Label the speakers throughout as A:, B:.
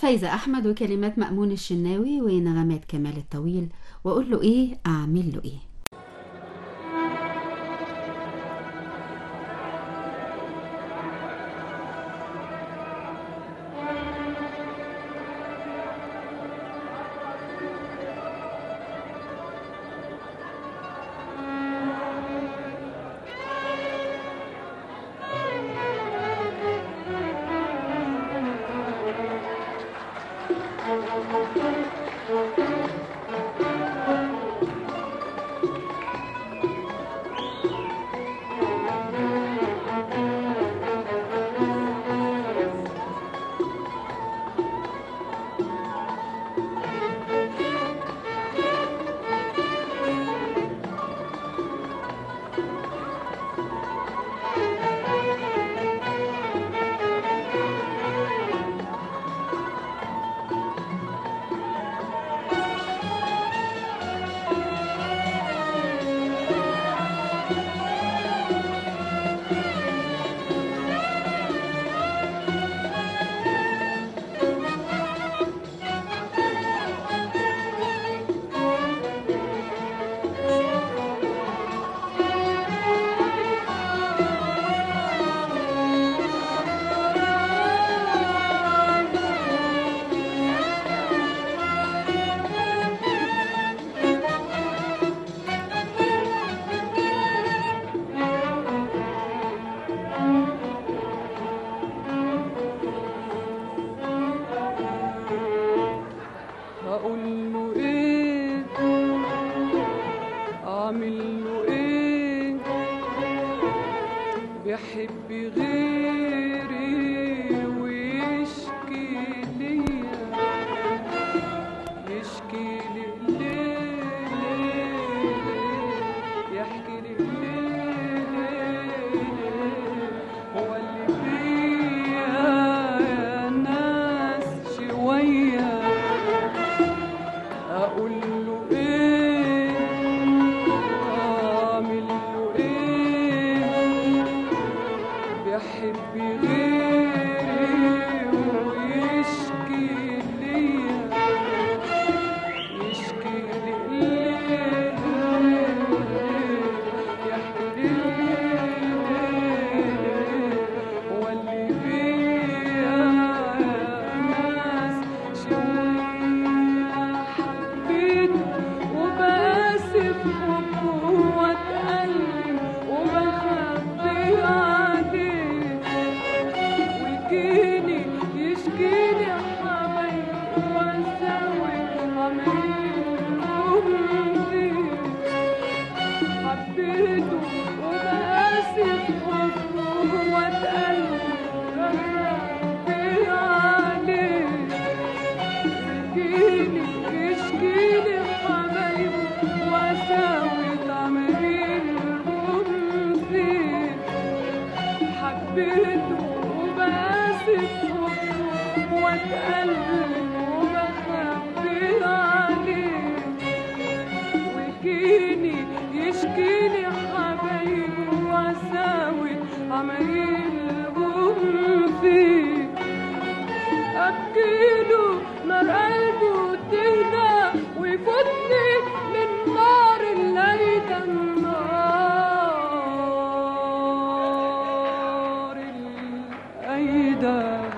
A: فايزة أحمد وكلمات مأمون الشناوي ونغمات كمال الطويل وأقول له إيه أعمل له إيه
B: هقول له ايه اعمل له ايه بيحب غيري ويشكي ليا يشكي لي ليه ليه ليه يحكي لي ليه ليه ليه هو اللي فيا يا ناس شويه اقول له ايه اعمل له ايه بيحب غيري ويشكي ليا يشكي لي ليه ليه يحكي لي ليه هو اللي فيا ناس شوية حبيته وباسف حبه واتألم وبخبي عليه ويجيني يشكيني حبايبي واسوي عمري فيه حبيته وباسف حبه واتألم وبخبي عليه يجيني يشكيني حبايبه واساوي تعمريهم فيه حبيته وباسف حبه واتألم وبخبي عليه ويجيني يشكيني حبايبه واساوي عمايلهم فيه أبكيله نار قلبه تهدى ويفوتني من نار الليلة النار الأيدة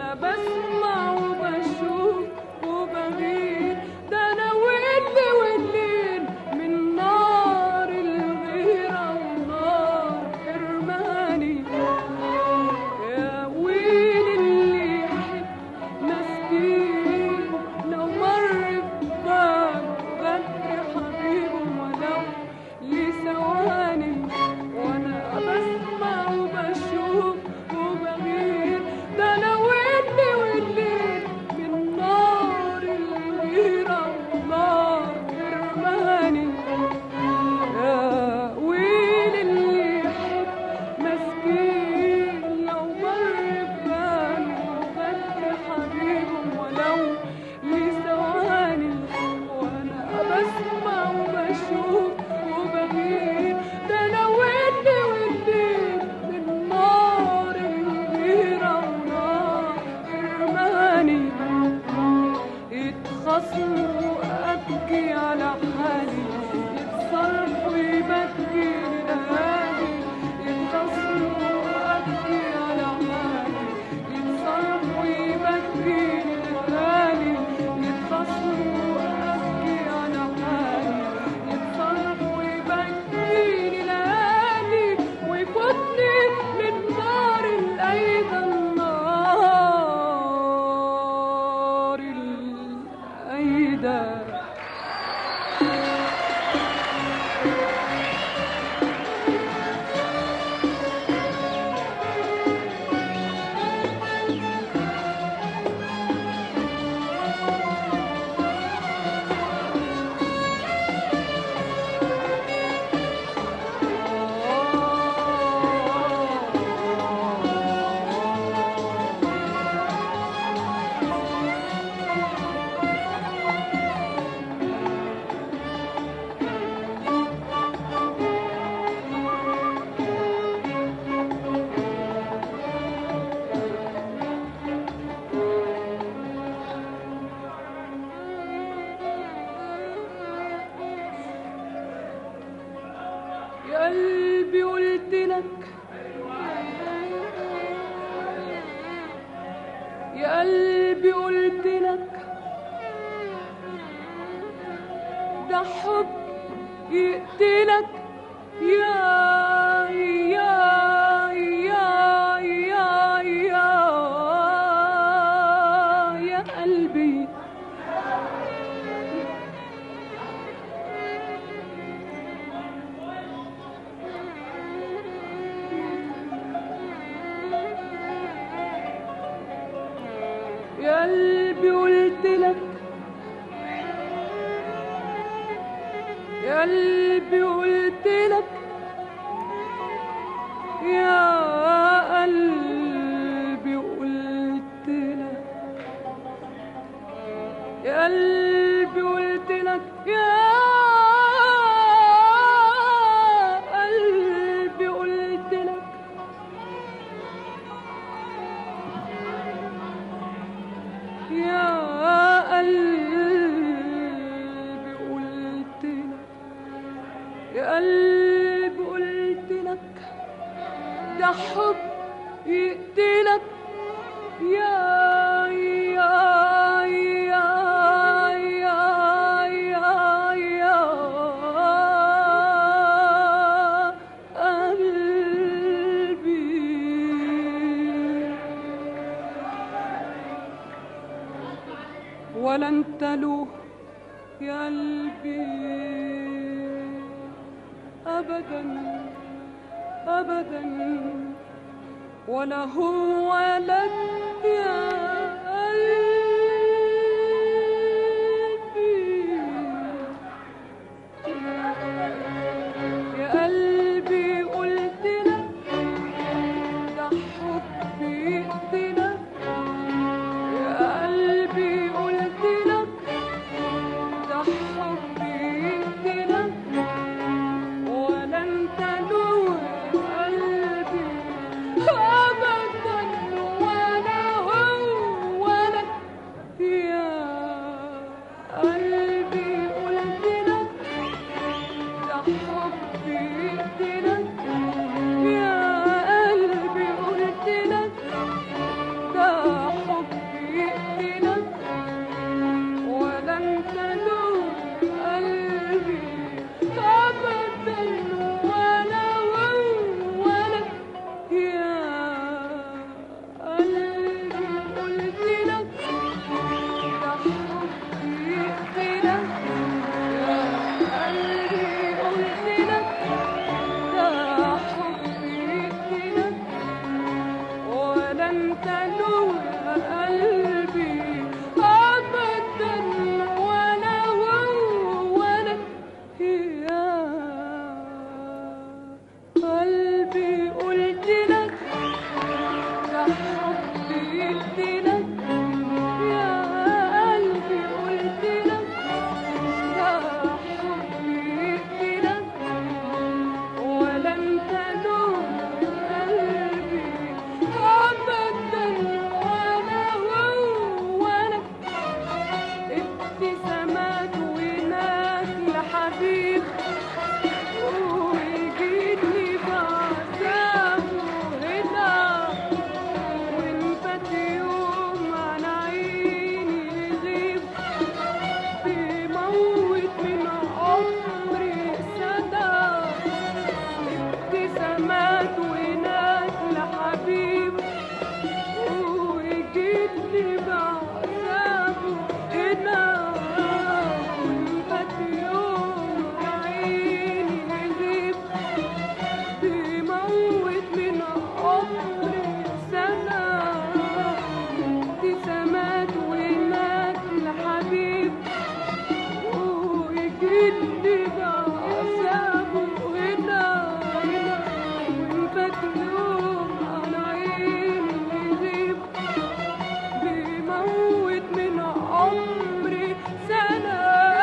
B: وانا بسمع وبشوف وبغير ده انا واللي والليل من نار الغيرة ونار حرماني يا ويل اللي يحب مسكين لو مر بباله غدر حبيبه ولو لثواني وانا بسمع وبشوف وبغير ده انا واللي والليل من نار الغيرة ونار حرماني يا ويل اللي يحب مسكين لو مر بباله غدر حبيبه ولو لثواني وانا بسمع وبشوف وبغير ده انا واللي والليل من نار الغيرة ونار حرماني يتخصموا ابكي على حالي يتصالحوا يبكي ليالي يتخصموا ابكي على حالي يتصالحوا يبكي ليالي يتخصموا ابكي على حالي يتصالحوا يبكي ليالي ويفوتني من نار الايدى النار الايدى يا قلبي قلت لك يا قلبي قلت لك ده حب يقتلك يا يا يا يا يا يا قلبي يا قلبي قلت لك يا قلبي قلت لك يا قلبي قلت لك يا قلبي قلت لك يا قلبي قلت لك يا قلبي قلت لك يا قلبي قلت لك ده حب يقتلك يا يا يا يا يا يا قلبي ولا انت له يا قلبي ابدا ابدا ولا هو لك يا قلبي يا قلبي قلت لك ده حبي يقتلك يا قلبي قلت لك ده حبي يقتلك ولا انت له قلبي ابدا ولا هو قلت لك يا قلبي قلت لك يا حبي قلت لك ولا انت لون قلبي ابدا ولا هو انا ابتسامات وناس لحبيب ويجيني بعذابه هنا وانفات يوم عن عيني يغيب بيموت من عمري سنة ابتسامات وناس لحبيب ويجيلي بعذابه هنا وانفات يوم عيني يغيب بيموت من عمري سنة ابتسامات وناس لحبيب ويجيلي بعذابه هنا هنا وانفات يوم عن عيني يغيب بيموت من عمري سنة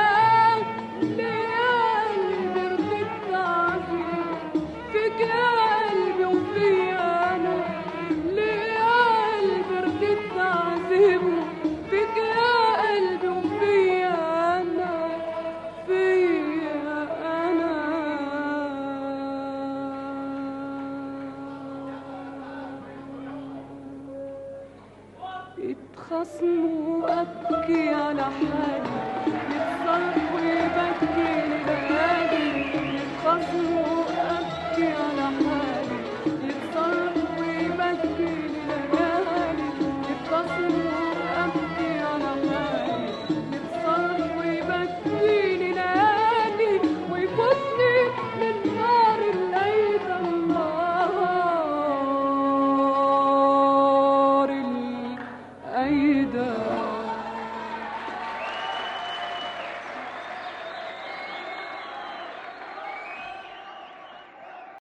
B: ليالي رضيت عافية فيك يا قلبي وفيا أنا ليالي رضيت عذبه فيك يا قلبي وفيا أنا فيا أنا اتخصموا أبكي على حالي يتصرف ويبكي ليالي يتخصموا أبكي على حالي يتصرف ويبكي ليالي يتخصموا أبكي على حالي يتصرف ويبكي ليالي ويفوتني من نار الليل النار الأيدة